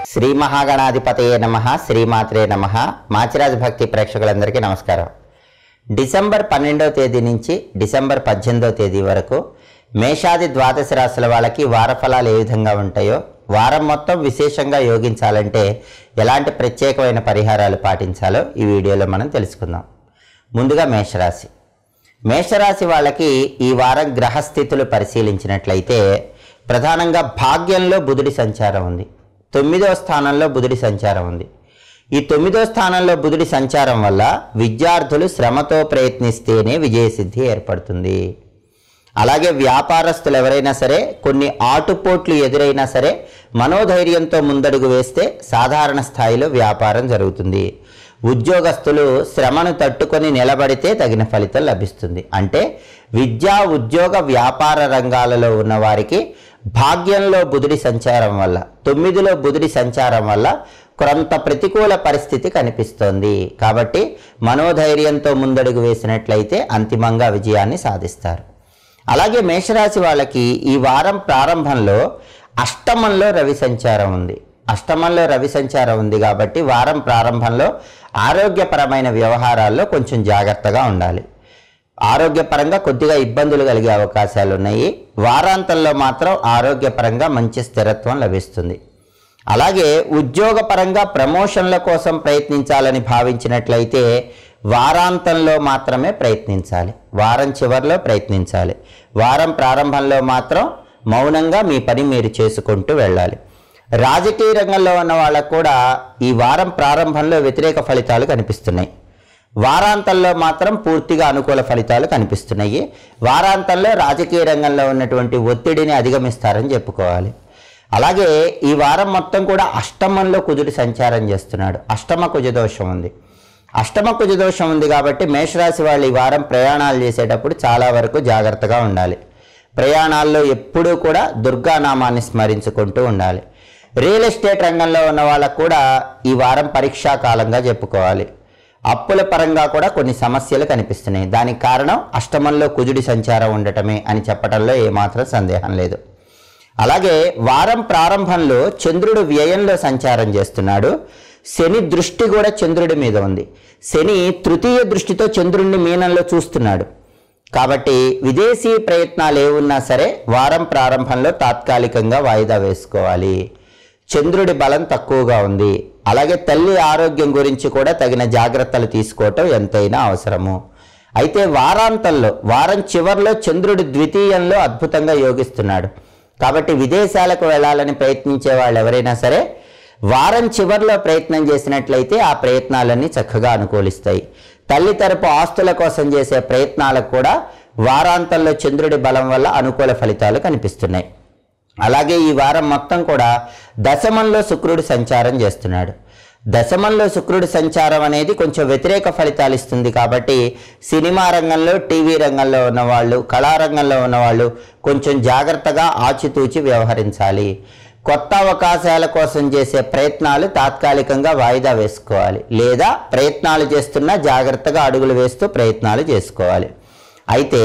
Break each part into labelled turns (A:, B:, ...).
A: శ్రీ మహాగణాధిపతయే నమ శ్రీమాత్రే నమ మాచిరాజ్ భక్తి ప్రేక్షకులందరికీ నమస్కారం డిసెంబర్ పన్నెండవ తేదీ నుంచి డిసెంబర్ పద్దెనిమిదవ తేదీ వరకు మేషాది ద్వాదశ రాశుల వాళ్ళకి వార ఫలాలు ఏ విధంగా ఉంటాయో వారం మొత్తం విశేషంగా యోగించాలంటే ఎలాంటి ప్రత్యేకమైన పరిహారాలు పాటించాలో ఈ వీడియోలో మనం తెలుసుకుందాం ముందుగా మేషరాశి మేషరాశి వాళ్ళకి ఈ వారం గ్రహస్థితులు పరిశీలించినట్లయితే ప్రధానంగా భాగ్యంలో బుధుడి సంచారం ఉంది తొమ్మిదవ స్థానంలో బుధుడి సంచారం ఉంది ఈ తొమ్మిదో స్థానంలో బుధుడి సంచారం వల్ల విద్యార్థులు శ్రమతో ప్రయత్నిస్తేనే విజయసిద్ధి ఏర్పడుతుంది అలాగే వ్యాపారస్తులు ఎవరైనా సరే కొన్ని ఆటుపోట్లు ఎదురైనా సరే మనోధైర్యంతో ముందడుగు వేస్తే సాధారణ స్థాయిలో వ్యాపారం జరుగుతుంది ఉద్యోగస్తులు శ్రమను తట్టుకొని నిలబడితే తగిన ఫలితం లభిస్తుంది అంటే విద్యా ఉద్యోగ వ్యాపార రంగాలలో ఉన్న వారికి భాగ్యంలో బుధుడి సంచారం వల్ల తొమ్మిదిలో బుధుడి సంచారం వల్ల కొంత ప్రతికూల పరిస్థితి కనిపిస్తోంది కాబట్టి మనోధైర్యంతో ముందడుగు వేసినట్లయితే అంతిమంగా విజయాన్ని సాధిస్తారు అలాగే మేషరాశి వాళ్ళకి ఈ వారం ప్రారంభంలో అష్టమంలో రవి సంచారం ఉంది అష్టమంలో రవి సంచారం ఉంది కాబట్టి వారం ప్రారంభంలో ఆరోగ్యపరమైన వ్యవహారాల్లో కొంచెం జాగ్రత్తగా ఉండాలి ఆరోగ్యపరంగా కొద్దిగా ఇబ్బందులు కలిగే అవకాశాలు ఉన్నాయి వారాంతంలో మాత్రం ఆరోగ్యపరంగా మంచి స్థిరత్వం లభిస్తుంది అలాగే ఉద్యోగపరంగా ప్రమోషన్ల కోసం ప్రయత్నించాలని భావించినట్లయితే వారాంతంలో మాత్రమే ప్రయత్నించాలి వారం చివరిలో ప్రయత్నించాలి వారం ప్రారంభంలో మాత్రం మౌనంగా మీ పని మీరు చేసుకుంటూ వెళ్ళాలి రాజకీయ రంగంలో ఉన్న వాళ్ళకు కూడా ఈ వారం ప్రారంభంలో వ్యతిరేక ఫలితాలు కనిపిస్తున్నాయి వారాంతంలో మాత్రం పూర్తిగా అనుకూల ఫలితాలు కనిపిస్తున్నాయి వారాంతంలో రాజకీయ రంగంలో ఉన్నటువంటి ఒత్తిడిని అధిగమిస్తారని చెప్పుకోవాలి అలాగే ఈ వారం మొత్తం కూడా అష్టమంలో కుజుడు సంచారం చేస్తున్నాడు అష్టమ కుజదోషం ఉంది అష్టమ కుజదోషం ఉంది కాబట్టి మేషరాశి వాళ్ళు ఈ వారం ప్రయాణాలు చేసేటప్పుడు చాలా వరకు జాగ్రత్తగా ఉండాలి ప్రయాణాల్లో ఎప్పుడూ కూడా దుర్గానామాన్ని స్మరించుకుంటూ ఉండాలి రియల్ ఎస్టేట్ రంగంలో ఉన్న వాళ్ళకు కూడా ఈ వారం పరీక్షా కాలంగా చెప్పుకోవాలి అప్పుల పరంగా కూడా కొన్ని సమస్యలు కనిపిస్తున్నాయి దానికి కారణం అష్టమంలో కుజుడి సంచారం ఉండటమే అని చెప్పడంలో ఏమాత్రం సందేహం లేదు అలాగే వారం ప్రారంభంలో చంద్రుడు వ్యయంలో సంచారం చేస్తున్నాడు శని దృష్టి కూడా చంద్రుడి మీద ఉంది శని తృతీయ దృష్టితో చంద్రుడిని మీనంలో చూస్తున్నాడు కాబట్టి విదేశీ ప్రయత్నాలు ఏమున్నా సరే వారం ప్రారంభంలో తాత్కాలికంగా వాయిదా వేసుకోవాలి చంద్రుడి బలం తక్కువగా ఉంది అలాగే తల్లి ఆరోగ్యం గురించి కూడా తగిన జాగ్రత్తలు తీసుకోవటం ఎంతైనా అవసరము అయితే వారాంతంలో వారం చివర్లో చంద్రుడి ద్వితీయంలో అద్భుతంగా యోగిస్తున్నాడు కాబట్టి విదేశాలకు వెళ్ళాలని ప్రయత్నించే వాళ్ళు ఎవరైనా సరే వారం చివర్లో ప్రయత్నం చేసినట్లయితే ఆ ప్రయత్నాలన్నీ చక్కగా అనుకూలిస్తాయి తల్లి తరపు ఆస్తుల కోసం చేసే ప్రయత్నాలకు కూడా వారాంతంలో చంద్రుడి బలం వల్ల అనుకూల ఫలితాలు కనిపిస్తున్నాయి అలాగే ఈ వారం మొత్తం కూడా దశమంలో శుక్రుడు సంచారం చేస్తున్నాడు దశమంలో శుక్రుడు సంచారం అనేది కొంచెం వ్యతిరేక ఫలితాలు ఇస్తుంది కాబట్టి సినిమా రంగంలో టీవీ రంగంలో ఉన్నవాళ్ళు కళారంగంలో ఉన్నవాళ్ళు కొంచెం జాగ్రత్తగా ఆచితూచి వ్యవహరించాలి కొత్త అవకాశాల కోసం చేసే ప్రయత్నాలు తాత్కాలికంగా వాయిదా వేసుకోవాలి లేదా ప్రయత్నాలు చేస్తున్నా జాగ్రత్తగా అడుగులు వేస్తూ ప్రయత్నాలు చేసుకోవాలి అయితే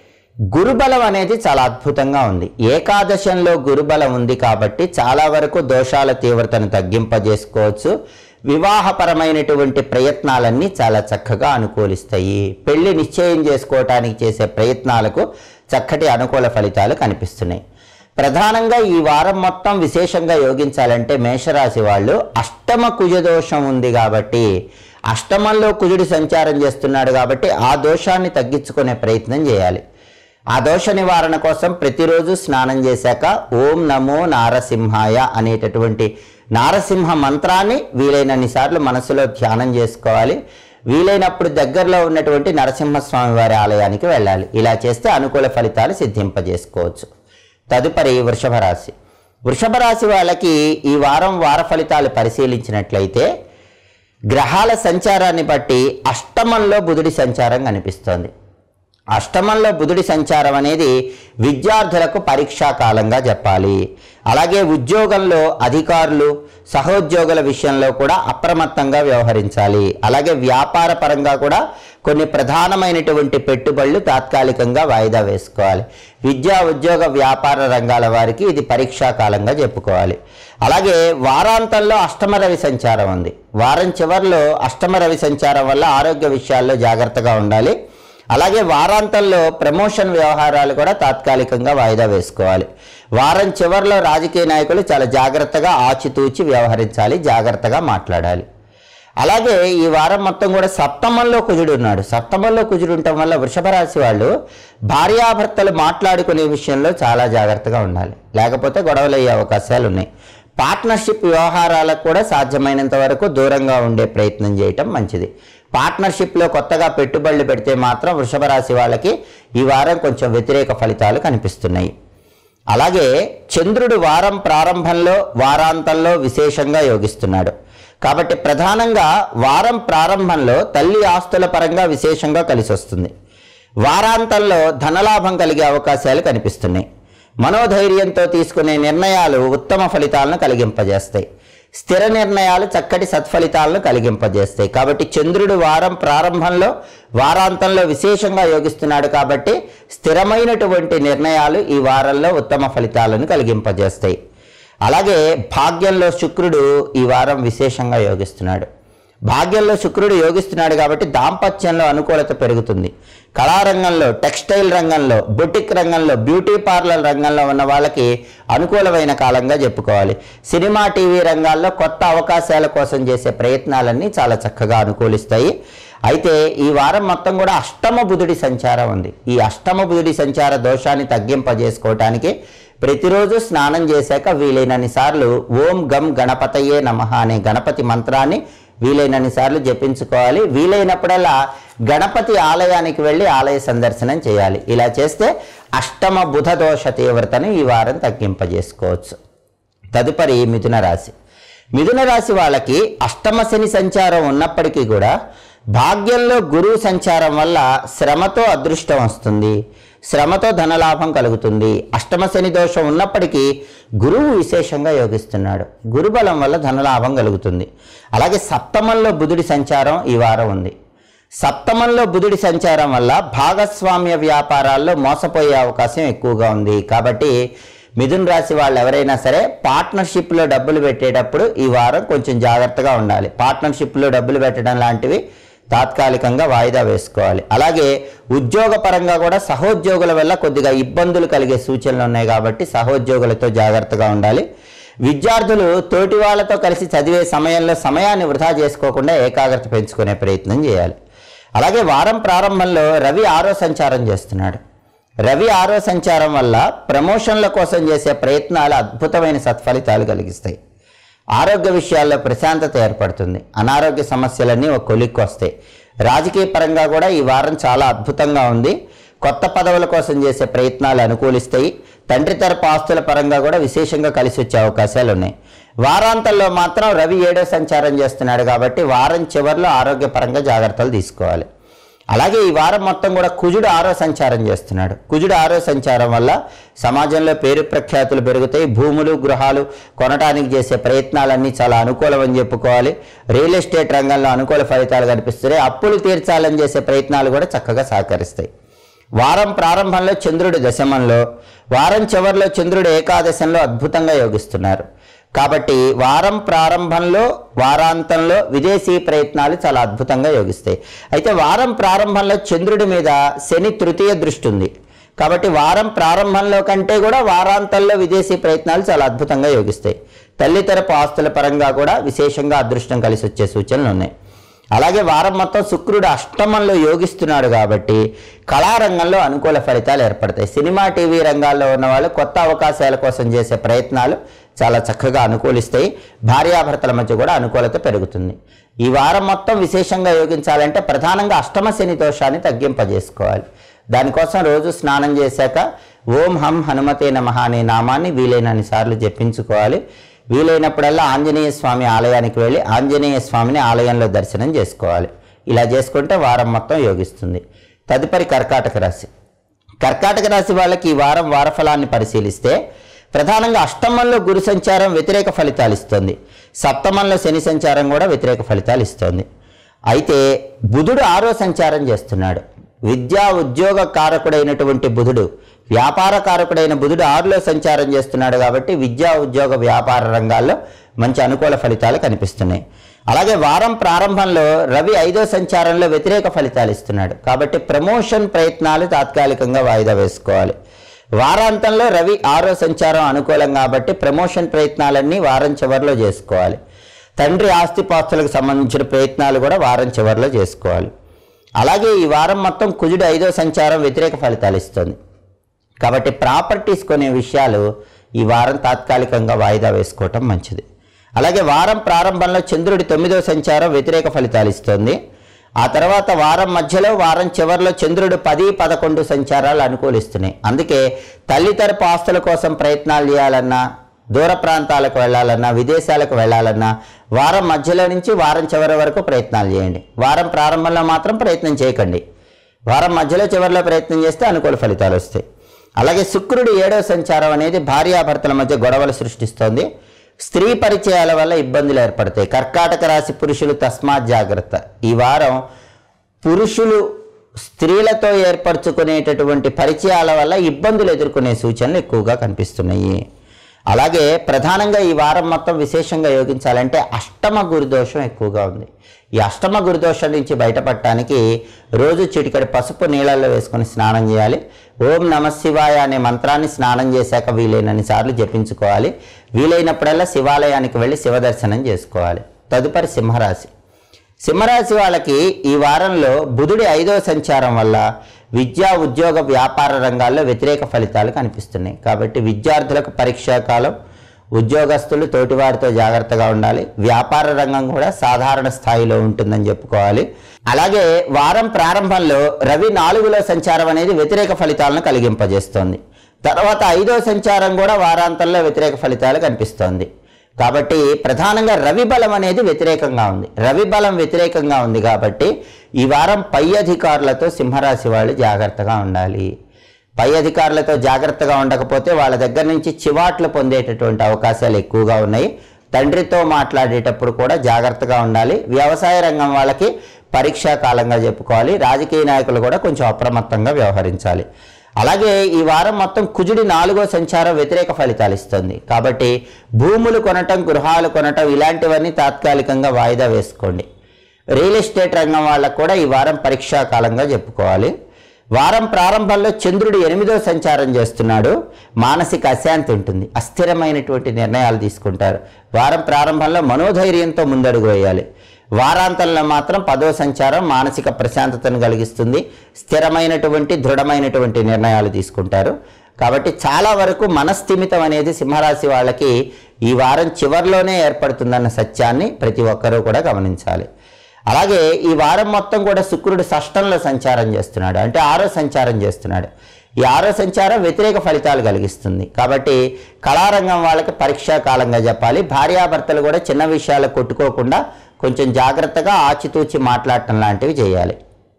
A: గురుబలం అనేది చాలా అద్భుతంగా ఉంది ఏకాదశంలో గురుబలం ఉంది కాబట్టి చాలా వరకు దోషాల తీవ్రతను తగ్గింపజేసుకోవచ్చు వివాహపరమైనటువంటి ప్రయత్నాలన్నీ చాలా చక్కగా అనుకూలిస్తాయి పెళ్లి నిశ్చయం చేసుకోవటానికి చేసే ప్రయత్నాలకు చక్కటి అనుకూల ఫలితాలు కనిపిస్తున్నాయి ప్రధానంగా ఈ వారం మొత్తం విశేషంగా యోగించాలంటే మేషరాశి వాళ్ళు అష్టమ కుజదోషం ఉంది కాబట్టి అష్టమంలో కుజుడి సంచారం చేస్తున్నాడు కాబట్టి ఆ దోషాన్ని తగ్గించుకునే ప్రయత్నం చేయాలి ఆ దోష నివారణ కోసం ప్రతిరోజు స్నానం చేశాక ఓం నమో నారసింహాయ అనేటటువంటి నారసింహ మంత్రాన్ని వీలైనన్ని సార్లు మనసులో ధ్యానం చేసుకోవాలి వీలైనప్పుడు దగ్గరలో ఉన్నటువంటి నరసింహస్వామి వారి ఆలయానికి వెళ్ళాలి ఇలా చేస్తే అనుకూల ఫలితాలు సిద్ధింపజేసుకోవచ్చు తదుపరి వృషభ రాశి వృషభ రాశి వాళ్ళకి ఈ వారం వార ఫలితాలు పరిశీలించినట్లయితే గ్రహాల సంచారాన్ని బట్టి అష్టమంలో బుధుడి సంచారం కనిపిస్తోంది అష్టమంలో బుధుడి సంచారం అనేది విద్యార్థులకు పరీక్షా కాలంగా చెప్పాలి అలాగే ఉద్యోగంలో అధికారులు సహోద్యోగుల విషయంలో కూడా అప్రమత్తంగా వ్యవహరించాలి అలాగే వ్యాపార పరంగా కూడా కొన్ని ప్రధానమైనటువంటి పెట్టుబడులు తాత్కాలికంగా వాయిదా వేసుకోవాలి విద్యా ఉద్యోగ వ్యాపార రంగాల వారికి ఇది పరీక్షా కాలంగా చెప్పుకోవాలి అలాగే వారాంతంలో అష్టమ రవి సంచారం ఉంది వారం చివరిలో అష్టమ రవి సంచారం వల్ల ఆరోగ్య విషయాల్లో జాగ్రత్తగా ఉండాలి అలాగే వారాంతంలో ప్రమోషన్ వ్యవహారాలు కూడా తాత్కాలికంగా వాయిదా వేసుకోవాలి వారం చివరిలో రాజకీయ నాయకులు చాలా జాగ్రత్తగా ఆచితూచి వ్యవహరించాలి జాగ్రత్తగా మాట్లాడాలి అలాగే ఈ వారం మొత్తం కూడా సప్తమంలో కుజుడు ఉన్నాడు సప్తమంలో కుజుడు ఉండటం వల్ల వృషభ రాశి వాళ్ళు భార్యాభర్తలు మాట్లాడుకునే విషయంలో చాలా జాగ్రత్తగా ఉండాలి లేకపోతే గొడవలు అయ్యే అవకాశాలు ఉన్నాయి పార్ట్నర్షిప్ వ్యవహారాలకు కూడా సాధ్యమైనంత వరకు దూరంగా ఉండే ప్రయత్నం చేయటం మంచిది పార్ట్నర్షిప్లో కొత్తగా పెట్టుబడులు పెడితే మాత్రం వృషభ రాశి వాళ్ళకి ఈ వారం కొంచెం వ్యతిరేక ఫలితాలు కనిపిస్తున్నాయి అలాగే చంద్రుడు వారం ప్రారంభంలో వారాంతంలో విశేషంగా యోగిస్తున్నాడు కాబట్టి ప్రధానంగా వారం ప్రారంభంలో తల్లి ఆస్తుల పరంగా విశేషంగా కలిసి వస్తుంది వారాంతంలో ధనలాభం కలిగే అవకాశాలు కనిపిస్తున్నాయి మనోధైర్యంతో తీసుకునే నిర్ణయాలు ఉత్తమ ఫలితాలను కలిగింపజేస్తాయి స్థిర నిర్ణయాలు చక్కటి సత్ఫలితాలను కలిగింపజేస్తాయి కాబట్టి చంద్రుడు వారం ప్రారంభంలో వారాంతంలో విశేషంగా యోగిస్తున్నాడు కాబట్టి స్థిరమైనటువంటి నిర్ణయాలు ఈ వారంలో ఉత్తమ ఫలితాలను కలిగింపజేస్తాయి అలాగే భాగ్యంలో శుక్రుడు ఈ వారం విశేషంగా యోగిస్తున్నాడు భాగ్యంలో శుక్రుడు యోగిస్తున్నాడు కాబట్టి దాంపత్యంలో అనుకూలత పెరుగుతుంది కళారంగంలో టెక్స్టైల్ రంగంలో బొటిక్ రంగంలో బ్యూటీ పార్లర్ రంగంలో ఉన్న వాళ్ళకి అనుకూలమైన కాలంగా చెప్పుకోవాలి సినిమా టీవీ రంగాల్లో కొత్త అవకాశాల కోసం చేసే ప్రయత్నాలన్నీ చాలా చక్కగా అనుకూలిస్తాయి అయితే ఈ వారం మొత్తం కూడా అష్టమ బుధుడి సంచారం ఉంది ఈ అష్టమ బుధుడి సంచార దోషాన్ని తగ్గింపజేసుకోవటానికి ప్రతిరోజు స్నానం చేశాక వీలైనన్ని సార్లు ఓం గం గణపతయే నమః అనే గణపతి మంత్రాన్ని వీలైనన్ని సార్లు జపించుకోవాలి వీలైనప్పుడల్లా గణపతి ఆలయానికి వెళ్ళి ఆలయ సందర్శనం చేయాలి ఇలా చేస్తే అష్టమ బుధ దోష తీవ్రతను ఈ వారం తగ్గింపజేసుకోవచ్చు తదుపరి మిథున రాశి మిథున రాశి వాళ్ళకి అష్టమ శని సంచారం ఉన్నప్పటికీ కూడా భాగ్యంలో గురువు సంచారం వల్ల శ్రమతో అదృష్టం వస్తుంది శ్రమతో ధనలాభం కలుగుతుంది అష్టమ శని దోషం ఉన్నప్పటికీ గురువు విశేషంగా యోగిస్తున్నాడు గురుబలం వల్ల ధనలాభం కలుగుతుంది అలాగే సప్తమంలో బుధుడి సంచారం ఈ వారం ఉంది సప్తమంలో బుధుడి సంచారం వల్ల భాగస్వామ్య వ్యాపారాల్లో మోసపోయే అవకాశం ఎక్కువగా ఉంది కాబట్టి మిథున్ రాశి వాళ్ళు ఎవరైనా సరే పార్ట్నర్షిప్లో డబ్బులు పెట్టేటప్పుడు ఈ వారం కొంచెం జాగ్రత్తగా ఉండాలి పార్ట్నర్షిప్లో డబ్బులు పెట్టడం లాంటివి తాత్కాలికంగా వాయిదా వేసుకోవాలి అలాగే ఉద్యోగ పరంగా కూడా సహోద్యోగుల వల్ల కొద్దిగా ఇబ్బందులు కలిగే సూచనలు ఉన్నాయి కాబట్టి సహోద్యోగులతో జాగ్రత్తగా ఉండాలి విద్యార్థులు తోటి వాళ్ళతో కలిసి చదివే సమయంలో సమయాన్ని వృధా చేసుకోకుండా ఏకాగ్రత పెంచుకునే ప్రయత్నం చేయాలి అలాగే వారం ప్రారంభంలో రవి ఆరో సంచారం చేస్తున్నాడు రవి ఆరో సంచారం వల్ల ప్రమోషన్ల కోసం చేసే ప్రయత్నాలు అద్భుతమైన సత్ఫలితాలు కలిగిస్తాయి ఆరోగ్య విషయాల్లో ప్రశాంతత ఏర్పడుతుంది అనారోగ్య సమస్యలన్నీ ఒక కొలిక్కి వస్తాయి రాజకీయ పరంగా కూడా ఈ వారం చాలా అద్భుతంగా ఉంది కొత్త పదవుల కోసం చేసే ప్రయత్నాలు అనుకూలిస్తాయి తండ్రి తరపు ఆస్తుల పరంగా కూడా విశేషంగా కలిసి వచ్చే అవకాశాలు ఉన్నాయి వారాంతంలో మాత్రం రవి ఏడో సంచారం చేస్తున్నాడు కాబట్టి వారం చివరిలో ఆరోగ్యపరంగా జాగ్రత్తలు తీసుకోవాలి అలాగే ఈ వారం మొత్తం కూడా కుజుడు ఆరో సంచారం చేస్తున్నాడు కుజుడు ఆరో సంచారం వల్ల సమాజంలో పేరు ప్రఖ్యాతులు పెరుగుతాయి భూములు గృహాలు కొనటానికి చేసే ప్రయత్నాలన్నీ చాలా అనుకూలమని చెప్పుకోవాలి రియల్ ఎస్టేట్ రంగంలో అనుకూల ఫలితాలు కనిపిస్తున్నాయి అప్పులు తీర్చాలని చేసే ప్రయత్నాలు కూడా చక్కగా సహకరిస్తాయి వారం ప్రారంభంలో చంద్రుడి దశమంలో వారం చివరిలో చంద్రుడు ఏకాదశంలో అద్భుతంగా యోగిస్తున్నారు కాబట్టి వారం ప్రారంభంలో వారాంతంలో విదేశీ ప్రయత్నాలు చాలా అద్భుతంగా యోగిస్తాయి అయితే వారం ప్రారంభంలో చంద్రుడి మీద శని తృతీయ దృష్టి ఉంది కాబట్టి వారం ప్రారంభంలో కంటే కూడా వారాంతంలో విదేశీ ప్రయత్నాలు చాలా అద్భుతంగా యోగిస్తాయి తల్లితరపు ఆస్తుల పరంగా కూడా విశేషంగా అదృష్టం కలిసి వచ్చే సూచనలు ఉన్నాయి అలాగే వారం మొత్తం శుక్రుడు అష్టమంలో యోగిస్తున్నాడు కాబట్టి కళారంగంలో అనుకూల ఫలితాలు ఏర్పడతాయి సినిమా టీవీ రంగాల్లో ఉన్న వాళ్ళు కొత్త అవకాశాల కోసం చేసే ప్రయత్నాలు చాలా చక్కగా అనుకూలిస్తాయి భార్యాభర్తల మధ్య కూడా అనుకూలత పెరుగుతుంది ఈ వారం మొత్తం విశేషంగా యోగించాలంటే ప్రధానంగా అష్టమ శని దోషాన్ని తగ్గింపజేసుకోవాలి దానికోసం రోజు స్నానం చేశాక ఓం హం హనుమతే నమః అనే నామాన్ని వీలైనన్ని సార్లు జపించుకోవాలి వీలైనప్పుడల్లా ఆంజనేయ స్వామి ఆలయానికి వెళ్ళి ఆంజనేయ స్వామిని ఆలయంలో దర్శనం చేసుకోవాలి ఇలా చేసుకుంటే వారం మొత్తం యోగిస్తుంది తదుపరి కర్కాటక రాశి కర్కాటక రాశి వాళ్ళకి ఈ వారం వారఫలాన్ని పరిశీలిస్తే ప్రధానంగా అష్టమంలో గురు సంచారం వ్యతిరేక ఫలితాలు ఇస్తుంది సప్తమంలో శని సంచారం కూడా వ్యతిరేక ఫలితాలు ఇస్తుంది అయితే బుధుడు ఆరో సంచారం చేస్తున్నాడు విద్యా ఉద్యోగ కారకుడైనటువంటి బుధుడు వ్యాపార కారకుడైన బుధుడు ఆరులో సంచారం చేస్తున్నాడు కాబట్టి విద్యా ఉద్యోగ వ్యాపార రంగాల్లో మంచి అనుకూల ఫలితాలు కనిపిస్తున్నాయి అలాగే వారం ప్రారంభంలో రవి ఐదో సంచారంలో వ్యతిరేక ఫలితాలు ఇస్తున్నాడు కాబట్టి ప్రమోషన్ ప్రయత్నాలు తాత్కాలికంగా వాయిదా వేసుకోవాలి వారాంతంలో రవి ఆరో సంచారం అనుకూలం కాబట్టి ప్రమోషన్ ప్రయత్నాలన్నీ వారం చివరిలో చేసుకోవాలి తండ్రి ఆస్తిపాస్తులకు సంబంధించిన ప్రయత్నాలు కూడా వారం చివరిలో చేసుకోవాలి అలాగే ఈ వారం మొత్తం కుజుడు ఐదో సంచారం వ్యతిరేక ఫలితాలు ఇస్తుంది కాబట్టి ప్రాపర్టీస్ కొనే విషయాలు ఈ వారం తాత్కాలికంగా వాయిదా వేసుకోవటం మంచిది అలాగే వారం ప్రారంభంలో చంద్రుడి తొమ్మిదో సంచారం వ్యతిరేక ఫలితాలు ఇస్తుంది ఆ తర్వాత వారం మధ్యలో వారం చివరిలో చంద్రుడు పది పదకొండు సంచారాలు అనుకూలిస్తున్నాయి అందుకే తల్లి తరపు ఆస్తుల కోసం ప్రయత్నాలు చేయాలన్నా దూర ప్రాంతాలకు వెళ్ళాలన్నా విదేశాలకు వెళ్ళాలన్నా వారం మధ్యలో నుంచి వారం చివరి వరకు ప్రయత్నాలు చేయండి వారం ప్రారంభంలో మాత్రం ప్రయత్నం చేయకండి వారం మధ్యలో చివరిలో ప్రయత్నం చేస్తే అనుకూల ఫలితాలు వస్తాయి అలాగే శుక్రుడు ఏడవ సంచారం అనేది భార్యాభర్తల మధ్య గొడవలు సృష్టిస్తోంది స్త్రీ పరిచయాల వల్ల ఇబ్బందులు ఏర్పడతాయి కర్కాటక రాశి పురుషులు తస్మాత్ జాగ్రత్త ఈ వారం పురుషులు స్త్రీలతో ఏర్పరచుకునేటటువంటి పరిచయాల వల్ల ఇబ్బందులు ఎదుర్కొనే సూచనలు ఎక్కువగా కనిపిస్తున్నాయి అలాగే ప్రధానంగా ఈ వారం మొత్తం విశేషంగా యోగించాలంటే అష్టమ గురుదోషం ఎక్కువగా ఉంది ఈ అష్టమ గురుదోషం నుంచి బయటపడటానికి రోజు చిటికడి పసుపు నీళ్ళల్లో వేసుకొని స్నానం చేయాలి ఓం నమ శివాయ అనే మంత్రాన్ని స్నానం చేశాక వీలైనన్ని సార్లు జపించుకోవాలి వీలైనప్పుడల్లా శివాలయానికి వెళ్ళి శివదర్శనం చేసుకోవాలి తదుపరి సింహరాశి సింహరాశి వాళ్ళకి ఈ వారంలో బుధుడి ఐదవ సంచారం వల్ల విద్యా ఉద్యోగ వ్యాపార రంగాల్లో వ్యతిరేక ఫలితాలు కనిపిస్తున్నాయి కాబట్టి విద్యార్థులకు పరీక్షా కాలం ఉద్యోగస్తులు తోటివారితో జాగ్రత్తగా ఉండాలి వ్యాపార రంగం కూడా సాధారణ స్థాయిలో ఉంటుందని చెప్పుకోవాలి అలాగే వారం ప్రారంభంలో రవి నాలుగులో సంచారం అనేది వ్యతిరేక ఫలితాలను కలిగింపజేస్తోంది తర్వాత ఐదో సంచారం కూడా వారాంతంలో వ్యతిరేక ఫలితాలు కనిపిస్తోంది కాబట్టి ప్రధానంగా రవి బలం అనేది వ్యతిరేకంగా ఉంది రవి బలం వ్యతిరేకంగా ఉంది కాబట్టి ఈ వారం పై అధికారులతో సింహరాశి వాళ్ళు జాగ్రత్తగా ఉండాలి పై అధికారులతో జాగ్రత్తగా ఉండకపోతే వాళ్ళ దగ్గర నుంచి చివాట్లు పొందేటటువంటి అవకాశాలు ఎక్కువగా ఉన్నాయి తండ్రితో మాట్లాడేటప్పుడు కూడా జాగ్రత్తగా ఉండాలి వ్యవసాయ రంగం వాళ్ళకి పరీక్షా కాలంగా చెప్పుకోవాలి రాజకీయ నాయకులు కూడా కొంచెం అప్రమత్తంగా వ్యవహరించాలి అలాగే ఈ వారం మొత్తం కుజుడి నాలుగో సంచారం వ్యతిరేక ఫలితాలు ఇస్తుంది కాబట్టి భూములు కొనటం గృహాలు కొనటం ఇలాంటివన్నీ తాత్కాలికంగా వాయిదా వేసుకోండి రియల్ ఎస్టేట్ రంగం వాళ్ళకు కూడా ఈ వారం పరీక్షా కాలంగా చెప్పుకోవాలి వారం ప్రారంభంలో చంద్రుడు ఎనిమిదో సంచారం చేస్తున్నాడు మానసిక అశాంతి ఉంటుంది అస్థిరమైనటువంటి నిర్ణయాలు తీసుకుంటారు వారం ప్రారంభంలో మనోధైర్యంతో ముందడుగు వేయాలి వారాంతంలో మాత్రం పదో సంచారం మానసిక ప్రశాంతతను కలిగిస్తుంది స్థిరమైనటువంటి దృఢమైనటువంటి నిర్ణయాలు తీసుకుంటారు కాబట్టి చాలా వరకు మనస్థిమితం అనేది సింహరాశి వాళ్ళకి ఈ వారం చివరిలోనే ఏర్పడుతుందన్న సత్యాన్ని ప్రతి ఒక్కరూ కూడా గమనించాలి అలాగే ఈ వారం మొత్తం కూడా శుక్రుడు షష్టంలో సంచారం చేస్తున్నాడు అంటే ఆరో సంచారం చేస్తున్నాడు ఈ ఆరో సంచారం వ్యతిరేక ఫలితాలు కలిగిస్తుంది కాబట్టి కళారంగం వాళ్ళకి పరీక్షా కాలంగా చెప్పాలి భార్యాభర్తలు కూడా చిన్న విషయాలు కొట్టుకోకుండా కొంచెం జాగ్రత్తగా ఆచితూచి మాట్లాడటం లాంటివి చేయాలి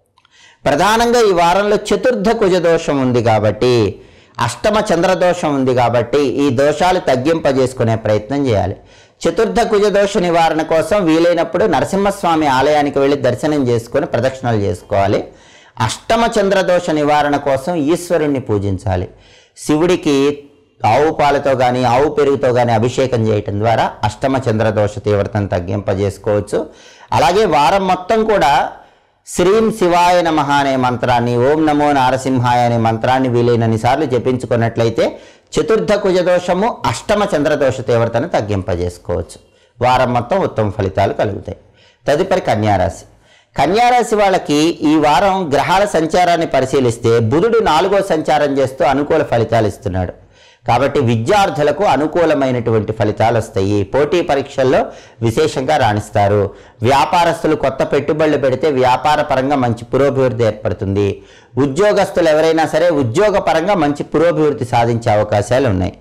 A: ప్రధానంగా ఈ వారంలో చతుర్థ కుజ దోషం ఉంది కాబట్టి అష్టమ చంద్రదోషం ఉంది కాబట్టి ఈ దోషాలు తగ్గింపజేసుకునే ప్రయత్నం చేయాలి చతుర్థ కుజ దోష నివారణ కోసం వీలైనప్పుడు నరసింహస్వామి ఆలయానికి వెళ్ళి దర్శనం చేసుకొని ప్రదక్షిణలు చేసుకోవాలి అష్టమ చంద్రదోష నివారణ కోసం ఈశ్వరుణ్ణి పూజించాలి శివుడికి ఆవు పాలతో కానీ ఆవు పెరుగుతో కానీ అభిషేకం చేయటం ద్వారా అష్టమ చంద్రదోష తీవ్రతను తగ్గింపజేసుకోవచ్చు అలాగే వారం మొత్తం కూడా శ్రీం శివాయ నమ అనే మంత్రాన్ని ఓం నమో నారసింహాయ అనే మంత్రాన్ని వీలైనన్ని సార్లు జపించుకున్నట్లయితే చతుర్థ కుజదోషము అష్టమ చంద్రదోష తీవ్రతను తగ్గింపజేసుకోవచ్చు వారం మొత్తం ఉత్తమ ఫలితాలు కలుగుతాయి తదుపరి కన్యారాశి కన్యారాశి వాళ్ళకి ఈ వారం గ్రహాల సంచారాన్ని పరిశీలిస్తే బుధుడు నాలుగో సంచారం చేస్తూ అనుకూల ఫలితాలు ఇస్తున్నాడు కాబట్టి విద్యార్థులకు అనుకూలమైనటువంటి ఫలితాలు వస్తాయి పోటీ పరీక్షల్లో విశేషంగా రాణిస్తారు వ్యాపారస్తులు కొత్త పెట్టుబడులు పెడితే వ్యాపార పరంగా మంచి పురోభివృద్ధి ఏర్పడుతుంది ఉద్యోగస్తులు ఎవరైనా సరే ఉద్యోగ పరంగా మంచి పురోభివృద్ధి సాధించే అవకాశాలు ఉన్నాయి